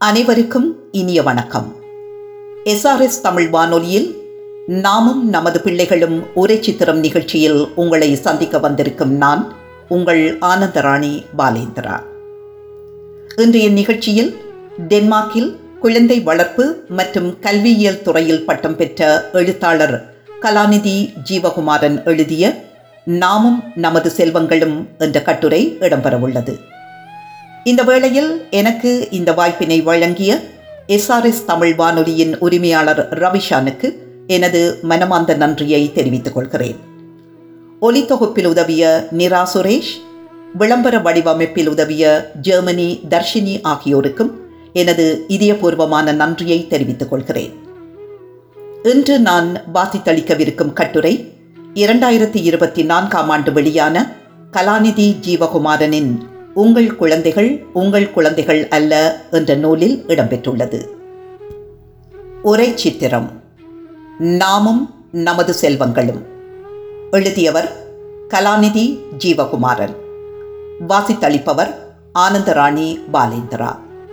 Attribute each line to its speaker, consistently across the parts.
Speaker 1: அனைவருக்கும் இனிய வணக்கம் எஸ்ஆர்எஸ் தமிழ் வானொலியில் நாமும் நமது பிள்ளைகளும் உரை சித்திரம் நிகழ்ச்சியில் உங்களை சந்திக்க வந்திருக்கும் நான் உங்கள் ஆனந்தராணி பாலேந்திரா இன்றைய நிகழ்ச்சியில் டென்மார்க்கில் குழந்தை வளர்ப்பு மற்றும் கல்வியியல் துறையில் பட்டம் பெற்ற எழுத்தாளர் கலாநிதி ஜீவகுமாரன் எழுதிய நாமும் நமது செல்வங்களும் என்ற கட்டுரை இடம்பெறவுள்ளது இந்த வேளையில் எனக்கு இந்த வாய்ப்பினை வழங்கிய எஸ்ஆர்எஸ் தமிழ் வானொலியின் உரிமையாளர் ரவிஷானுக்கு எனது மனமார்ந்த நன்றியை தெரிவித்துக் கொள்கிறேன் ஒலித்தொகுப்பில் உதவிய நிரா சுரேஷ் விளம்பர வடிவமைப்பில் உதவிய ஜெர்மனி தர்ஷினி ஆகியோருக்கும் எனது இதயபூர்வமான நன்றியை தெரிவித்துக் கொள்கிறேன் இன்று நான் வாசித்தளிக்கவிருக்கும் கட்டுரை இரண்டாயிரத்தி இருபத்தி நான்காம் ஆண்டு வெளியான கலாநிதி ஜீவகுமாரனின் உங்கள் குழந்தைகள் உங்கள் குழந்தைகள் அல்ல என்ற நூலில் இடம்பெற்றுள்ளது உரை சித்திரம் நாமும் நமது செல்வங்களும் எழுதியவர் கலாநிதி ஜீவகுமாரன் வாசித்தளிப்பவர் ஆனந்தராணி பாலேந்திரா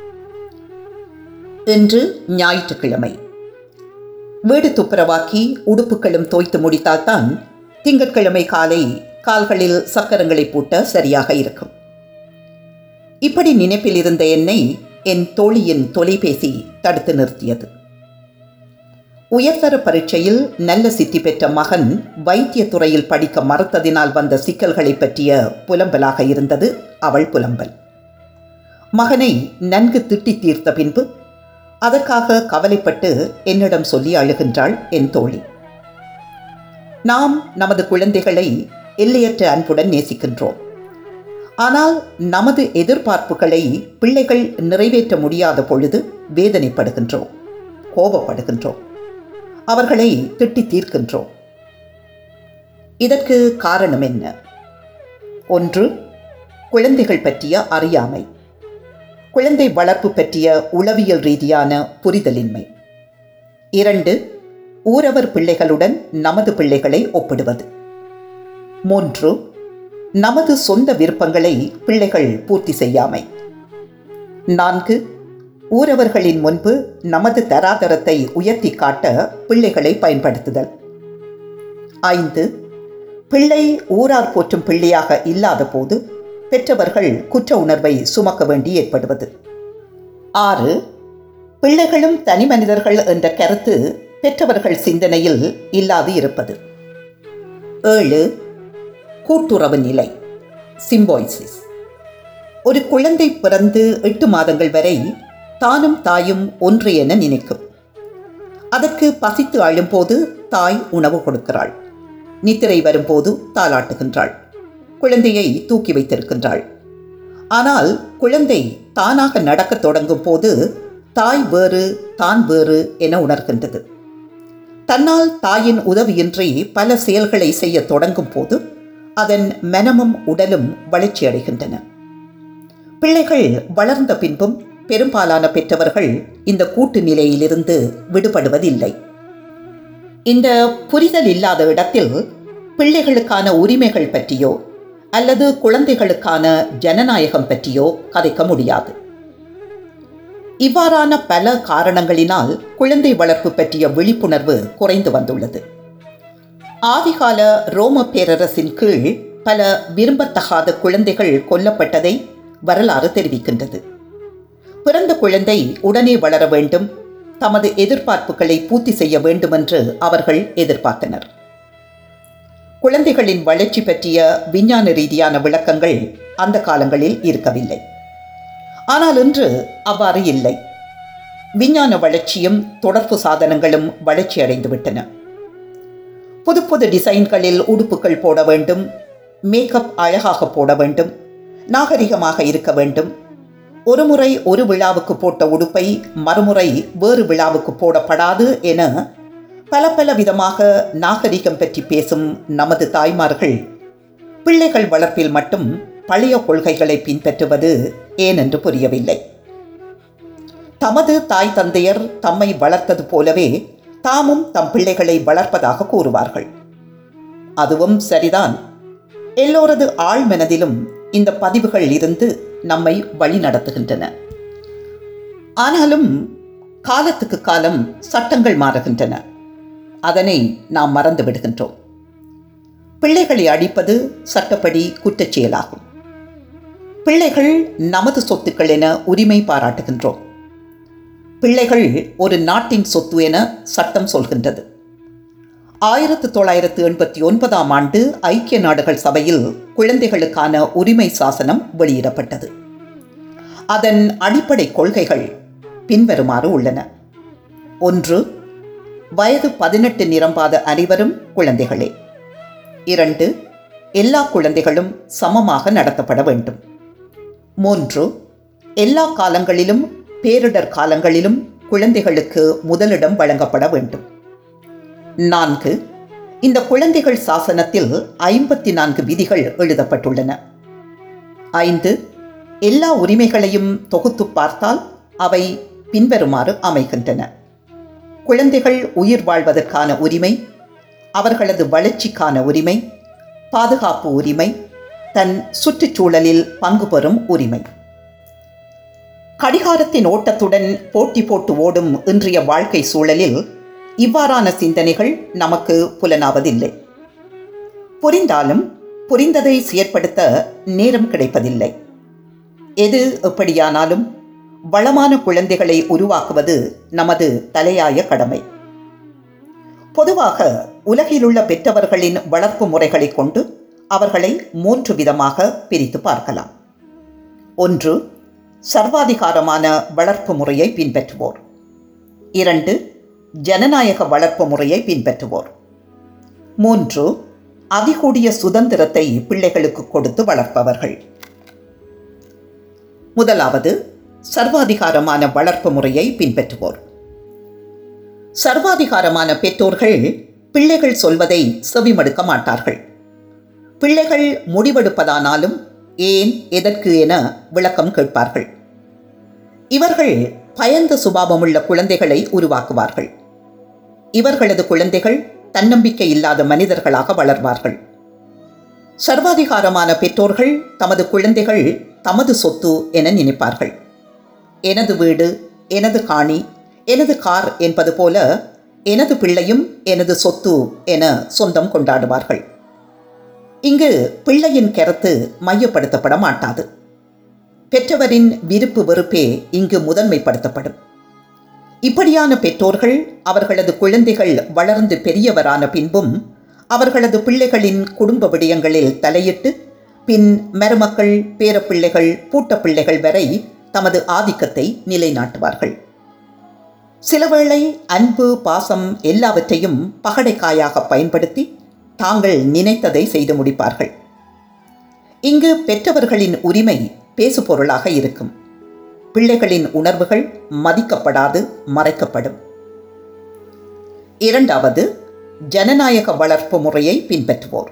Speaker 1: இன்று ஞாயிற்றுக்கிழமை வீடு துப்புரவாக்கி உடுப்புகளும் தோய்த்து முடித்தால்தான் திங்கட்கிழமை காலை கால்களில் சக்கரங்களை பூட்ட சரியாக இருக்கும் இப்படி நினைப்பில் இருந்த என்னை என் தோழியின் தொலைபேசி தடுத்து நிறுத்தியது உயர்தர பரீட்சையில் நல்ல சித்தி பெற்ற மகன் வைத்திய துறையில் படிக்க மறுத்ததினால் வந்த சிக்கல்களை பற்றிய புலம்பலாக இருந்தது அவள் புலம்பல் மகனை நன்கு திட்டி தீர்த்த பின்பு அதற்காக கவலைப்பட்டு என்னிடம் சொல்லி அழுகின்றாள் என் தோழி நாம் நமது குழந்தைகளை எல்லையற்ற அன்புடன் நேசிக்கின்றோம் ஆனால் நமது எதிர்பார்ப்புகளை பிள்ளைகள் நிறைவேற்ற முடியாத பொழுது வேதனைப்படுகின்றோம் கோபப்படுகின்றோம் அவர்களை திட்டி தீர்க்கின்றோம் இதற்கு காரணம் என்ன ஒன்று குழந்தைகள் பற்றிய அறியாமை குழந்தை வளர்ப்பு பற்றிய உளவியல் ரீதியான புரிதலின்மை இரண்டு ஊரவர் பிள்ளைகளுடன் நமது பிள்ளைகளை ஒப்பிடுவது மூன்று நமது சொந்த விருப்பங்களை பிள்ளைகள் பூர்த்தி செய்யாமை நான்கு ஊரவர்களின் முன்பு நமது தராதரத்தை உயர்த்தி காட்ட பிள்ளைகளை பயன்படுத்துதல் ஐந்து பிள்ளை ஊரார் போற்றும் பிள்ளையாக இல்லாத போது பெற்றவர்கள் குற்ற உணர்வை சுமக்க வேண்டி ஏற்படுவது ஆறு பிள்ளைகளும் தனி மனிதர்கள் என்ற கருத்து பெற்றவர்கள் சிந்தனையில் இல்லாது இருப்பது ஏழு கூட்டுறவு நிலை சிம்போய்சிஸ் ஒரு குழந்தை பிறந்து எட்டு மாதங்கள் வரை தானும் தாயும் ஒன்று என நினைக்கும் அதற்கு பசித்து அழும்போது தாய் உணவு கொடுக்கிறாள் நித்திரை வரும்போது தாளாட்டுகின்றாள் குழந்தையை தூக்கி வைத்திருக்கின்றாள் ஆனால் குழந்தை தானாக நடக்கத் தொடங்கும் போது தாய் வேறு தான் வேறு என உணர்கின்றது தன்னால் தாயின் உதவியின்றி பல செயல்களை செய்ய தொடங்கும் போது அதன் மனமும் உடலும் வளர்ச்சி அடைகின்றன பிள்ளைகள் வளர்ந்த பின்பும் பெரும்பாலான பெற்றவர்கள் இந்த கூட்டு நிலையிலிருந்து விடுபடுவதில்லை இந்த புரிதல் இல்லாத இடத்தில் பிள்ளைகளுக்கான உரிமைகள் பற்றியோ அல்லது குழந்தைகளுக்கான ஜனநாயகம் பற்றியோ கதைக்க முடியாது இவ்வாறான பல காரணங்களினால் குழந்தை வளர்ப்பு பற்றிய விழிப்புணர்வு குறைந்து வந்துள்ளது ஆதிகால ரோம பேரரசின் கீழ் பல விரும்பத்தகாத குழந்தைகள் கொல்லப்பட்டதை வரலாறு தெரிவிக்கின்றது பிறந்த குழந்தை உடனே வளர வேண்டும் தமது எதிர்பார்ப்புகளை பூர்த்தி செய்ய வேண்டும் என்று அவர்கள் எதிர்பார்த்தனர் குழந்தைகளின் வளர்ச்சி பற்றிய விஞ்ஞான ரீதியான விளக்கங்கள் அந்த காலங்களில் இருக்கவில்லை ஆனால் இன்று அவ்வாறு இல்லை விஞ்ஞான வளர்ச்சியும் தொடர்பு சாதனங்களும் வளர்ச்சி அடைந்து விட்டன புது புது டிசைன்களில் உடுப்புகள் போட வேண்டும் மேக்கப் அழகாக போட வேண்டும் நாகரிகமாக இருக்க வேண்டும் ஒரு முறை ஒரு விழாவுக்கு போட்ட உடுப்பை மறுமுறை வேறு விழாவுக்கு போடப்படாது என பல பல விதமாக நாகரிகம் பற்றி பேசும் நமது தாய்மார்கள் பிள்ளைகள் வளர்ப்பில் மட்டும் பழைய கொள்கைகளை பின்பற்றுவது ஏனென்று புரியவில்லை தமது தாய் தந்தையர் தம்மை வளர்த்தது போலவே தாமும் தம் பிள்ளைகளை வளர்ப்பதாக கூறுவார்கள் அதுவும் சரிதான் எல்லோரது ஆழ்மனதிலும் இந்த பதிவுகள் இருந்து நம்மை வழி நடத்துகின்றன ஆனாலும் காலத்துக்கு காலம் சட்டங்கள் மாறுகின்றன அதனை நாம் மறந்து விடுகின்றோம் பிள்ளைகளை அடிப்பது சட்டப்படி குற்றச் செயலாகும் பிள்ளைகள் நமது சொத்துக்கள் என உரிமை பாராட்டுகின்றோம் பிள்ளைகள் ஒரு நாட்டின் சொத்து என சட்டம் சொல்கின்றது ஆயிரத்து தொள்ளாயிரத்து எண்பத்தி ஒன்பதாம் ஆண்டு ஐக்கிய நாடுகள் சபையில் குழந்தைகளுக்கான உரிமை சாசனம் வெளியிடப்பட்டது அதன் அடிப்படை கொள்கைகள் பின்வருமாறு உள்ளன ஒன்று வயது பதினெட்டு நிரம்பாத அனைவரும் குழந்தைகளே இரண்டு எல்லா குழந்தைகளும் சமமாக நடத்தப்பட வேண்டும் மூன்று எல்லா காலங்களிலும் பேரிடர் காலங்களிலும் குழந்தைகளுக்கு முதலிடம் வழங்கப்பட வேண்டும் நான்கு இந்த குழந்தைகள் சாசனத்தில் ஐம்பத்தி நான்கு விதிகள் எழுதப்பட்டுள்ளன ஐந்து எல்லா உரிமைகளையும் தொகுத்து பார்த்தால் அவை பின்வருமாறு அமைகின்றன குழந்தைகள் உயிர் வாழ்வதற்கான உரிமை அவர்களது வளர்ச்சிக்கான உரிமை பாதுகாப்பு உரிமை தன் சுற்றுச்சூழலில் பங்கு பெறும் உரிமை கடிகாரத்தின் ஓட்டத்துடன் போட்டி போட்டு ஓடும் இன்றைய வாழ்க்கை சூழலில் இவ்வாறான சிந்தனைகள் நமக்கு புலனாவதில்லை புரிந்தாலும் புரிந்ததை செயற்படுத்த நேரம் கிடைப்பதில்லை எது எப்படியானாலும் வளமான குழந்தைகளை உருவாக்குவது நமது தலையாய கடமை பொதுவாக உலகிலுள்ள பெற்றவர்களின் வளர்ப்பு முறைகளை கொண்டு அவர்களை மூன்று விதமாக பிரித்து பார்க்கலாம் ஒன்று சர்வாதிகாரமான வளர்ப்பு முறையை பின்பற்றுவோர் இரண்டு ஜனநாயக வளர்ப்பு முறையை பின்பற்றுவோர் மூன்று அதிகூடிய சுதந்திரத்தை பிள்ளைகளுக்கு கொடுத்து வளர்ப்பவர்கள் முதலாவது சர்வாதிகாரமான வளர்ப்பு முறையை பின்பற்றுவோர் சர்வாதிகாரமான பெற்றோர்கள் பிள்ளைகள் சொல்வதை செவிமடுக்க மாட்டார்கள் பிள்ளைகள் முடிவெடுப்பதானாலும் ஏன் எதற்கு என விளக்கம் கேட்பார்கள் இவர்கள் பயந்த சுபாவமுள்ள குழந்தைகளை உருவாக்குவார்கள் இவர்களது குழந்தைகள் தன்னம்பிக்கை இல்லாத மனிதர்களாக வளர்வார்கள் சர்வாதிகாரமான பெற்றோர்கள் தமது குழந்தைகள் தமது சொத்து என நினைப்பார்கள் எனது வீடு எனது காணி எனது கார் என்பது போல எனது பிள்ளையும் எனது சொத்து என சொந்தம் கொண்டாடுவார்கள் இங்கு பிள்ளையின் கருத்து மையப்படுத்தப்பட மாட்டாது பெற்றவரின் விருப்பு வெறுப்பே இங்கு முதன்மைப்படுத்தப்படும் இப்படியான பெற்றோர்கள் அவர்களது குழந்தைகள் வளர்ந்து பெரியவரான பின்பும் அவர்களது பிள்ளைகளின் குடும்ப விடயங்களில் தலையிட்டு பின் மருமக்கள் பேரப்பிள்ளைகள் பூட்டப்பிள்ளைகள் வரை தமது ஆதிக்கத்தை நிலைநாட்டுவார்கள் சிலவேளை அன்பு பாசம் எல்லாவற்றையும் பகடைக்காயாக பயன்படுத்தி தாங்கள் நினைத்ததை செய்து முடிப்பார்கள் இங்கு பெற்றவர்களின் உரிமை பேசுபொருளாக இருக்கும் பிள்ளைகளின் உணர்வுகள் மதிக்கப்படாது மறைக்கப்படும் இரண்டாவது ஜனநாயக வளர்ப்பு முறையை பின்பற்றுவோர்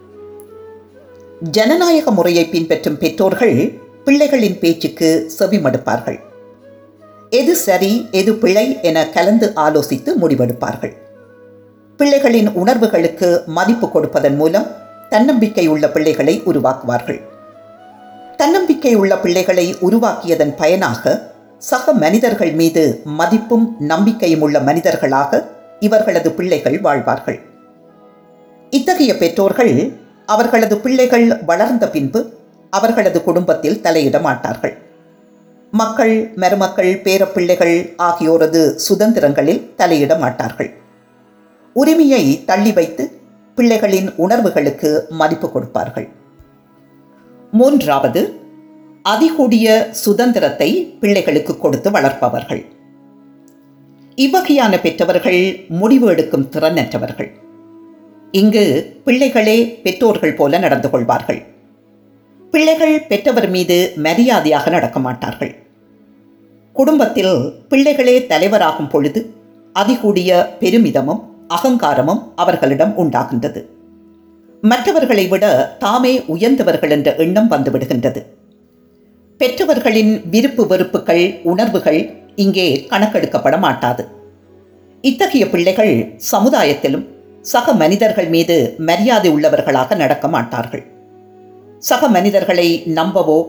Speaker 1: ஜனநாயக முறையை பின்பற்றும் பெற்றோர்கள் பிள்ளைகளின் பேச்சுக்கு செவிமடுப்பார்கள் எது சரி எது பிழை என கலந்து ஆலோசித்து முடிவெடுப்பார்கள் பிள்ளைகளின் உணர்வுகளுக்கு மதிப்பு கொடுப்பதன் மூலம் தன்னம்பிக்கை உள்ள பிள்ளைகளை உருவாக்குவார்கள் தன்னம்பிக்கை உள்ள பிள்ளைகளை உருவாக்கியதன் பயனாக சக மனிதர்கள் மீது மதிப்பும் நம்பிக்கையும் உள்ள மனிதர்களாக இவர்களது பிள்ளைகள் வாழ்வார்கள் இத்தகைய பெற்றோர்கள் அவர்களது பிள்ளைகள் வளர்ந்த பின்பு அவர்களது குடும்பத்தில் தலையிட மாட்டார்கள் மக்கள் மருமக்கள் பேரப்பிள்ளைகள் ஆகியோரது சுதந்திரங்களில் தலையிட மாட்டார்கள் உரிமையை தள்ளி வைத்து பிள்ளைகளின் உணர்வுகளுக்கு மதிப்பு கொடுப்பார்கள் மூன்றாவது அதிகூடிய சுதந்திரத்தை பிள்ளைகளுக்கு கொடுத்து வளர்ப்பவர்கள் இவ்வகையான பெற்றவர்கள் முடிவு எடுக்கும் திறனற்றவர்கள் இங்கு பிள்ளைகளே பெற்றோர்கள் போல நடந்து கொள்வார்கள் பிள்ளைகள் பெற்றவர் மீது மரியாதையாக நடக்க மாட்டார்கள் குடும்பத்தில் பிள்ளைகளே தலைவராகும் பொழுது அதிகூடிய பெருமிதமும் அகங்காரமும் அவர்களிடம் உண்டாகின்றது மற்றவர்களை விட தாமே உயர்ந்தவர்கள் என்ற எண்ணம் வந்துவிடுகின்றது பெற்றவர்களின் விருப்பு வெறுப்புகள் உணர்வுகள் இங்கே கணக்கெடுக்கப்பட மாட்டாது இத்தகைய பிள்ளைகள் சமுதாயத்திலும் சக மனிதர்கள் மீது மரியாதை உள்ளவர்களாக நடக்க மாட்டார்கள் சக மனிதர்களை நம்பவோ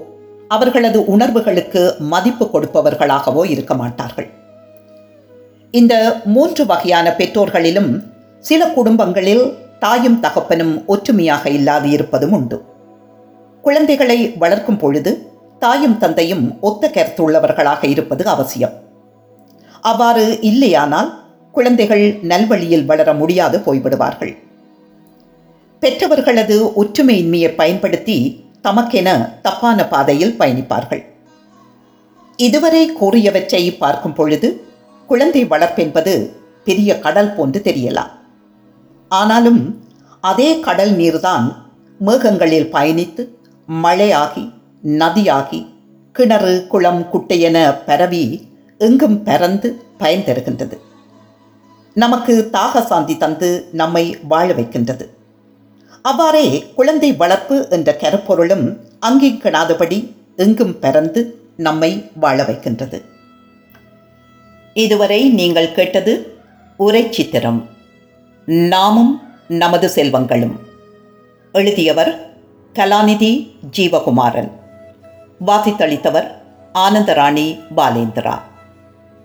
Speaker 1: அவர்களது உணர்வுகளுக்கு மதிப்பு கொடுப்பவர்களாகவோ இருக்க மாட்டார்கள் இந்த மூன்று வகையான பெற்றோர்களிலும் சில குடும்பங்களில் தாயும் தகப்பனும் ஒற்றுமையாக இல்லாது இருப்பதும் உண்டு குழந்தைகளை வளர்க்கும் பொழுது தாயும் தந்தையும் ஒத்த கருத்துள்ளவர்களாக இருப்பது அவசியம் அவ்வாறு இல்லையானால் குழந்தைகள் நல்வழியில் வளர முடியாது போய்விடுவார்கள் பெற்றவர்களது ஒற்றுமையின்மையை பயன்படுத்தி தமக்கென தப்பான பாதையில் பயணிப்பார்கள் இதுவரை கூறியவற்றை பார்க்கும் பொழுது குழந்தை வளர்ப்பென்பது பெரிய கடல் போன்று தெரியலாம் ஆனாலும் அதே கடல் நீர்தான் மேகங்களில் பயணித்து மழையாகி நதியாகி கிணறு குளம் குட்டையென பரவி எங்கும் பறந்து பயன் தருகின்றது நமக்கு தாக சாந்தி தந்து நம்மை வாழ வைக்கின்றது அவ்வாறே குழந்தை வளர்ப்பு என்ற கருப்பொருளும் அங்கீகணாதபடி எங்கும் பறந்து நம்மை வாழ வைக்கின்றது இதுவரை நீங்கள் கேட்டது உரை சித்திரம் நாமும் நமது செல்வங்களும் எழுதியவர் கலாநிதி ஜீவகுமாரன் வாசித்தளித்தவர் ஆனந்தராணி பாலேந்திரா